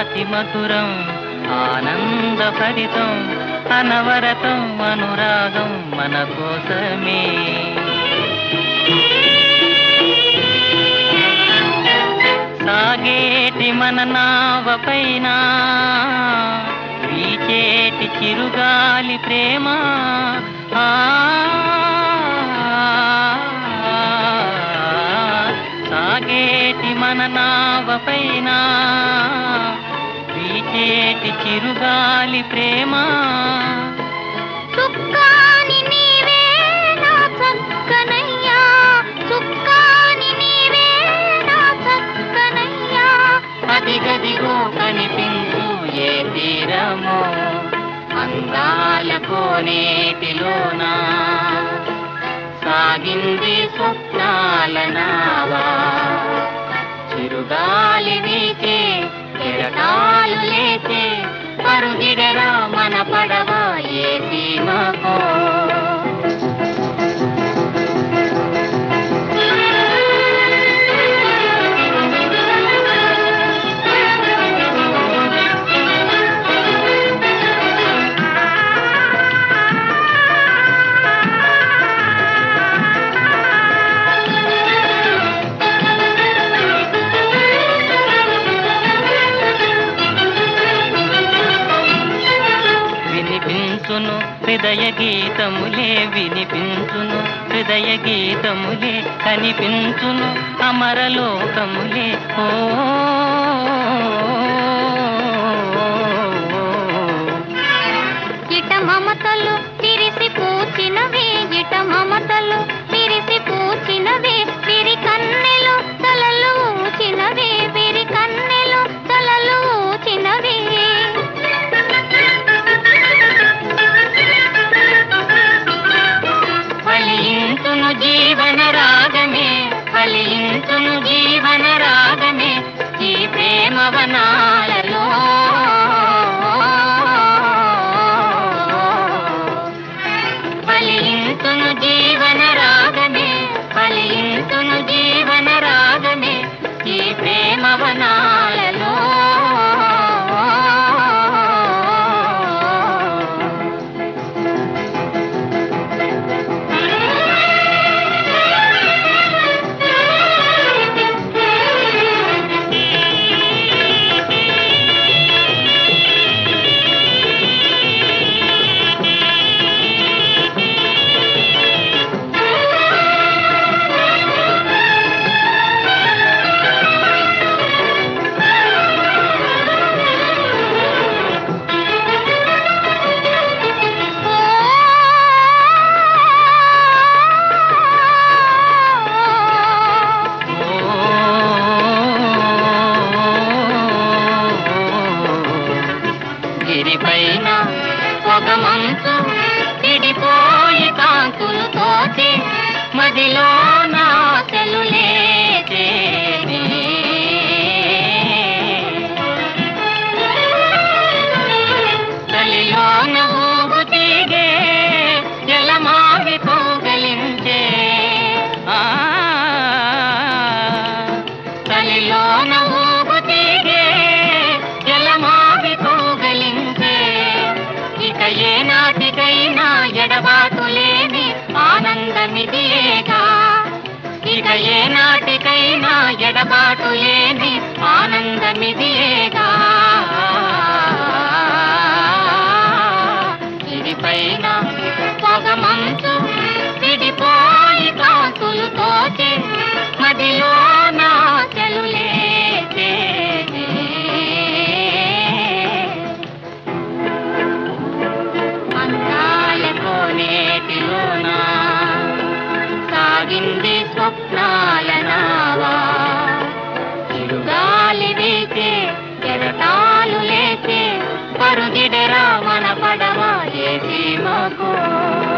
అతి మధురం ఆనందభరితం అనవరతం అనురాగం మన కోసమే సాగేటి మన నావ పైన వీచేటి చిరుగాలి ప్రేమ ఆ సాగేటి మన నావ పైన వీచేటి చిరుగాలి ప్రేమ చుక్కాని నీవే నా చక్కనయ్యా చుక్కాని నీవే నా చక్కనయ్యా అదిగదిగో కనిపించు ఏ తీరమో అందాల కోనేటిలోనా సాగింది స్వప్నాల నావా చిరుగాలి వీచే కెరటాలు లేచే పరుగిడరా మన పడవ ఏ సీమకో వినిపించును హృదయ గీతములే వినిపించును హృదయ గీతములే కనిపించును అమరలోకములే ఓ ఇట మమతలు విరిసి పూచినవే ఇట మమతలు విరిసి పూచినవే విరి కన్నెలు తలలు ఊచినవే విరి కన్నెలు తలలు ఊచినవే ఫలించును జీవన రాగమే ఫలించును జీవన రాగమే ఈ ప్రేమ వనాలలో ఫలించును జీవన రాగమే ఫలించును జీవన రాగమే ఈ ప్రేమ వనాలలో గిరిపైన ఒక మంచు విడిపోయి కాంతులు తోచి మదిలో నా లేచేనే. చలిలోన ఊగు తీగే జలమావి పోగలించే ఆ చలిలోన ఊగు తీగే జలమావి పోగలించే ఇక ఏ నాటికైనా ఎడబాటు లేని ఆనందమిదియేగా ఇక ఏ నాటికైనా ఎడబాటు లేని ఆనందమిదియేగా ఇది పైన పొగ మంచు విడిపోయి కాంతులు తోచి మదిలో నా చెలులేచేనే. అందాల కోనేటిలోన సాగింది స్వప్నాల నావా చిరుగాలి వీచే కెరటాలు లేచే పరుగిడరా మన పడవ ఏ సీమకో